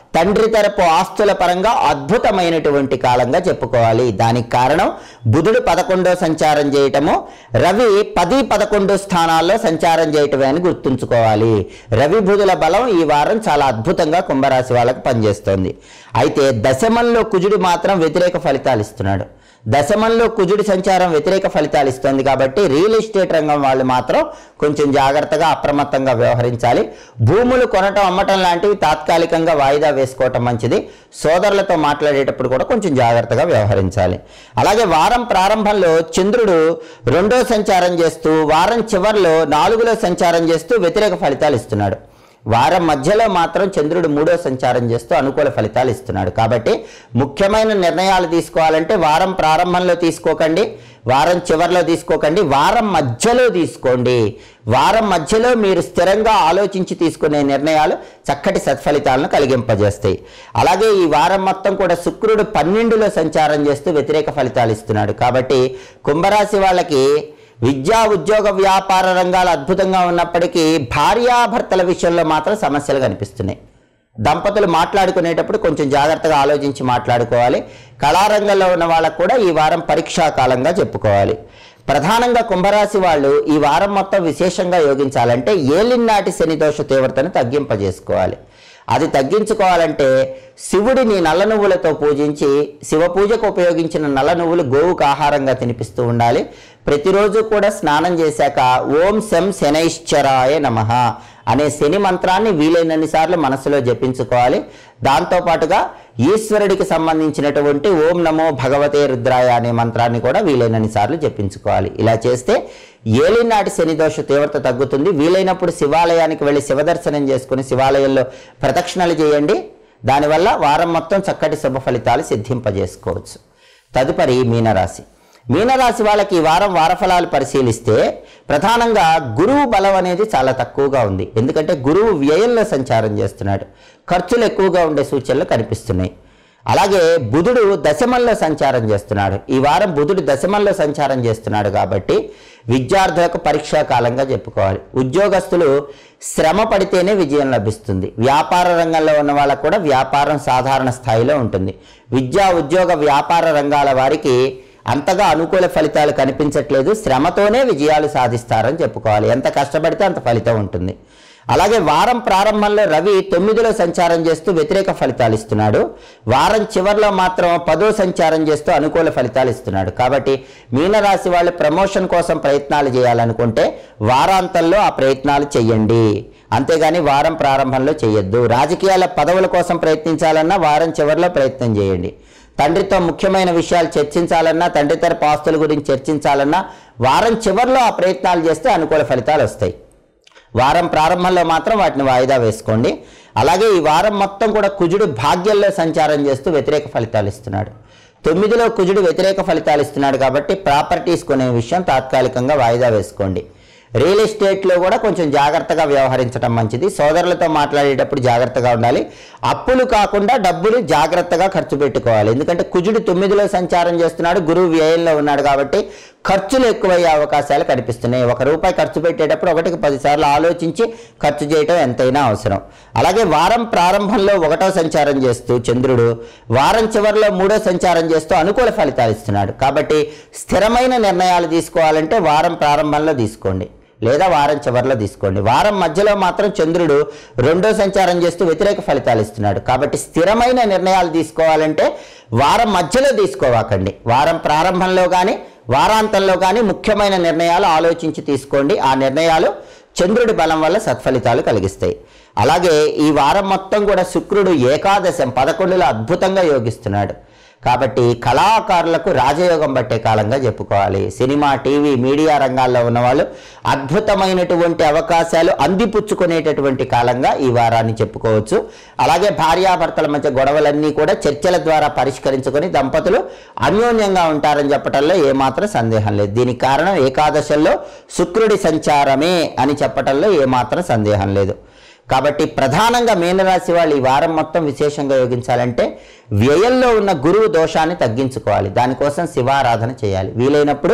A: తండ్రి తరపు ఆస్తుల పరంగా అద్భుతమైనటువంటి కాలంగా చెప్పుకోవాలి దానికి కారణం బుధుడు పదకొండో సంచారం చేయటము రవి పది పదకొండు స్థానాల్లో సంచారం చేయటమే అని గుర్తుంచుకోవాలి రవి బుధుల బలం ఈ వారం చాలా అద్భుతంగా కుంభరాశి వాళ్ళకి పనిచేస్తోంది అయితే దశమంలో కుజుడు మాత్రం వ్యతిరేక ఫలితాలు ఇస్తున్నాడు దశమంలో కుజుడి సంచారం వ్యతిరేక ఫలితాలు ఇస్తుంది కాబట్టి రియల్ ఎస్టేట్ రంగం వాళ్ళు మాత్రం కొంచెం జాగ్రత్తగా అప్రమత్తంగా వ్యవహరించాలి భూములు కొనటం అమ్మటం లాంటివి తాత్కాలికంగా వాయిదా వేసుకోవటం మంచిది సోదరులతో మాట్లాడేటప్పుడు కూడా కొంచెం జాగ్రత్తగా వ్యవహరించాలి అలాగే వారం ప్రారంభంలో చంద్రుడు రెండో సంచారం చేస్తూ వారం చివరిలో నాలుగులో సంచారం చేస్తూ వ్యతిరేక ఫలితాలు ఇస్తున్నాడు వారం మధ్యలో మాత్రం చంద్రుడు మూడో సంచారం చేస్తూ అనుకూల ఫలితాలు ఇస్తున్నాడు కాబట్టి ముఖ్యమైన నిర్ణయాలు తీసుకోవాలంటే వారం ప్రారంభంలో తీసుకోకండి వారం చివరిలో తీసుకోకండి వారం మధ్యలో తీసుకోండి వారం మధ్యలో మీరు స్థిరంగా ఆలోచించి తీసుకునే నిర్ణయాలు చక్కటి సత్ఫలితాలను కలిగింపజేస్తాయి అలాగే ఈ వారం మొత్తం కూడా శుక్రుడు పన్నెండులో సంచారం చేస్తూ వ్యతిరేక ఫలితాలు ఇస్తున్నాడు కాబట్టి కుంభరాశి వాళ్ళకి విద్యా ఉద్యోగ వ్యాపార రంగాలు అద్భుతంగా ఉన్నప్పటికీ భార్యాభర్తల విషయంలో మాత్రం సమస్యలు కనిపిస్తున్నాయి దంపతులు మాట్లాడుకునేటప్పుడు కొంచెం జాగ్రత్తగా ఆలోచించి మాట్లాడుకోవాలి కళారంగంలో ఉన్న వాళ్ళకు కూడా ఈ వారం పరీక్షా కాలంగా చెప్పుకోవాలి ప్రధానంగా కుంభరాశి వాళ్ళు ఈ వారం మొత్తం విశేషంగా యోగించాలంటే ఏలినాటి శని దోష తీవ్రతను తగ్గింపజేసుకోవాలి అది తగ్గించుకోవాలంటే శివుడిని నల్ల నువ్వులతో పూజించి శివ పూజకు ఉపయోగించిన నల్ల నువ్వులు గోవుకు ఆహారంగా తినిపిస్తూ ఉండాలి ప్రతిరోజు కూడా స్నానం చేశాక ఓం శం శనైశ్చరాయ నమః అనే శని మంత్రాన్ని వీలైనన్ని సార్లు మనసులో జపించుకోవాలి దాంతోపాటుగా ఈశ్వరుడికి సంబంధించినటువంటి ఓం నమో భగవతే రుద్రాయ అనే మంత్రాన్ని కూడా వీలైనన్ని సార్లు జపించుకోవాలి ఇలా చేస్తే ఏలినాటి శని దోష తీవ్రత తగ్గుతుంది వీలైనప్పుడు శివాలయానికి వెళ్ళి శివదర్శనం చేసుకుని శివాలయంలో ప్రదక్షిణలు చేయండి దానివల్ల వారం మొత్తం చక్కటి శుభ ఫలితాలు సిద్ధింపజేసుకోవచ్చు తదుపరి మీనరాశి మీనరాశి వాళ్ళకి ఈ వారం వారఫలాలు పరిశీలిస్తే ప్రధానంగా గురువు బలం అనేది చాలా తక్కువగా ఉంది ఎందుకంటే గురువు వ్యయంలో సంచారం చేస్తున్నాడు ఖర్చులు ఎక్కువగా ఉండే సూచనలు కనిపిస్తున్నాయి అలాగే బుధుడు దశమంలో సంచారం చేస్తున్నాడు ఈ వారం బుధుడు దశమంలో సంచారం చేస్తున్నాడు కాబట్టి విద్యార్థులకు పరీక్షా కాలంగా చెప్పుకోవాలి ఉద్యోగస్తులు శ్రమ పడితేనే విజయం లభిస్తుంది వ్యాపార రంగంలో ఉన్న వాళ్ళకు కూడా వ్యాపారం సాధారణ స్థాయిలో ఉంటుంది విద్యా ఉద్యోగ వ్యాపార రంగాల వారికి అంతగా అనుకూల ఫలితాలు కనిపించట్లేదు శ్రమతోనే విజయాలు సాధిస్తారని చెప్పుకోవాలి ఎంత కష్టపడితే అంత ఫలితం ఉంటుంది అలాగే వారం ప్రారంభంలో రవి తొమ్మిదిలో సంచారం చేస్తూ వ్యతిరేక ఫలితాలు ఇస్తున్నాడు వారం చివరిలో మాత్రం పదో సంచారం చేస్తూ అనుకూల ఫలితాలు ఇస్తున్నాడు కాబట్టి మీనరాశి వాళ్ళు ప్రమోషన్ కోసం ప్రయత్నాలు చేయాలనుకుంటే వారాంతంలో ఆ ప్రయత్నాలు చెయ్యండి అంతేగాని వారం ప్రారంభంలో చేయొద్దు రాజకీయాల పదవుల కోసం ప్రయత్నించాలన్నా వారం చివరిలో ప్రయత్నం చేయండి తండ్రితో ముఖ్యమైన విషయాలు చర్చించాలన్నా తండ్రి తరపు ఆస్తుల గురించి చర్చించాలన్నా వారం చివరిలో ఆ ప్రయత్నాలు చేస్తే అనుకూల ఫలితాలు వస్తాయి వారం ప్రారంభంలో మాత్రం వాటిని వాయిదా వేసుకోండి అలాగే ఈ వారం మొత్తం కూడా కుజుడు భాగ్యంలో సంచారం చేస్తూ వ్యతిరేక ఫలితాలు ఇస్తున్నాడు తొమ్మిదిలో కుజుడు వ్యతిరేక ఫలితాలు ఇస్తున్నాడు కాబట్టి ప్రాపర్టీస్ కొనే విషయం తాత్కాలికంగా వాయిదా వేసుకోండి రియల్ ఎస్టేట్లో కూడా కొంచెం జాగ్రత్తగా వ్యవహరించడం మంచిది సోదరులతో మాట్లాడేటప్పుడు జాగ్రత్తగా ఉండాలి అప్పులు కాకుండా డబ్బులు జాగ్రత్తగా ఖర్చు పెట్టుకోవాలి ఎందుకంటే కుజుడు తొమ్మిదిలో సంచారం చేస్తున్నాడు గురువు వ్యయంలో ఉన్నాడు కాబట్టి ఖర్చులు ఎక్కువయ్యే అవకాశాలు కనిపిస్తున్నాయి ఒక రూపాయి ఖర్చు పెట్టేటప్పుడు ఒకటికి పదిసార్లు ఆలోచించి ఖర్చు చేయటం ఎంతైనా అవసరం అలాగే వారం ప్రారంభంలో ఒకటో సంచారం చేస్తూ చంద్రుడు వారం చివరిలో మూడో సంచారం చేస్తూ అనుకూల ఫలితాలు ఇస్తున్నాడు కాబట్టి స్థిరమైన నిర్ణయాలు తీసుకోవాలంటే వారం ప్రారంభంలో తీసుకోండి లేదా వారం చివరిలో తీసుకోండి వారం మధ్యలో మాత్రం చంద్రుడు రెండో సంచారం చేస్తూ వ్యతిరేక ఫలితాలు ఇస్తున్నాడు కాబట్టి స్థిరమైన నిర్ణయాలు తీసుకోవాలంటే వారం మధ్యలో తీసుకోవాకండి వారం ప్రారంభంలో కానీ వారాంతంలో కానీ ముఖ్యమైన నిర్ణయాలు ఆలోచించి తీసుకోండి ఆ నిర్ణయాలు చంద్రుడి బలం వల్ల సత్ఫలితాలు కలిగిస్తాయి అలాగే ఈ వారం మొత్తం కూడా శుక్రుడు ఏకాదశం పదకొండులో అద్భుతంగా యోగిస్తున్నాడు కాబట్టి కళాకారులకు రాజయోగం పట్టే కాలంగా చెప్పుకోవాలి సినిమా టీవీ మీడియా రంగాల్లో ఉన్నవాళ్ళు అద్భుతమైనటువంటి అవకాశాలు అందిపుచ్చుకునేటటువంటి కాలంగా ఈ వారాన్ని చెప్పుకోవచ్చు అలాగే భార్యాభర్తల మధ్య గొడవలన్నీ కూడా చర్చల ద్వారా పరిష్కరించుకొని దంపతులు అన్యోన్యంగా ఉంటారని చెప్పటంలో ఏమాత్రం సందేహం లేదు దీనికి కారణం ఏకాదశంలో శుక్రుడి సంచారమే అని చెప్పటంలో ఏమాత్రం సందేహం లేదు కాబట్టి ప్రధానంగా మీనరాశి వాళ్ళు ఈ వారం మొత్తం విశేషంగా యోగించాలంటే వ్యయంలో ఉన్న గురువు దోషాన్ని తగ్గించుకోవాలి దానికోసం శివారాధన చేయాలి వీలైనప్పుడు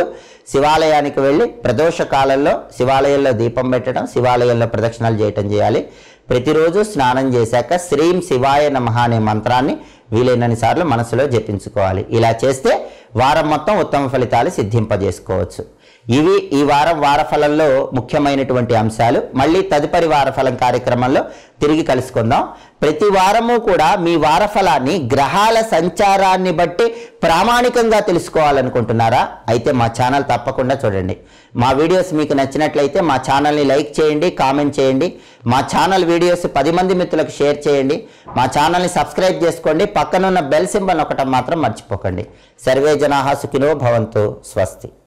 A: శివాలయానికి వెళ్ళి ప్రదోష కాలంలో శివాలయంలో దీపం పెట్టడం శివాలయంలో ప్రదక్షిణాలు చేయటం చేయాలి ప్రతిరోజు స్నానం చేశాక శ్రీం శివాయ నమః అనే మంత్రాన్ని వీలైనన్ని సార్లు మనసులో జపించుకోవాలి ఇలా చేస్తే వారం మొత్తం ఉత్తమ ఫలితాలు సిద్ధింపజేసుకోవచ్చు ఇవి ఈ వారం వారఫలంలో ముఖ్యమైనటువంటి అంశాలు మళ్ళీ తదుపరి వారఫలం కార్యక్రమంలో తిరిగి కలుసుకుందాం ప్రతి వారము కూడా మీ వారఫలాన్ని గ్రహాల సంచారాన్ని బట్టి ప్రామాణికంగా తెలుసుకోవాలనుకుంటున్నారా అయితే మా ఛానల్ తప్పకుండా చూడండి మా వీడియోస్ మీకు నచ్చినట్లయితే మా ఛానల్ని లైక్ చేయండి కామెంట్ చేయండి మా ఛానల్ వీడియోస్ పది మంది మిత్రులకు షేర్ చేయండి మా ఛానల్ని సబ్స్క్రైబ్ చేసుకోండి పక్కనున్న బెల్ సింబల్ ఒకటం మాత్రం మర్చిపోకండి సర్వే జనాహా సుఖినో భవంతు స్వస్తి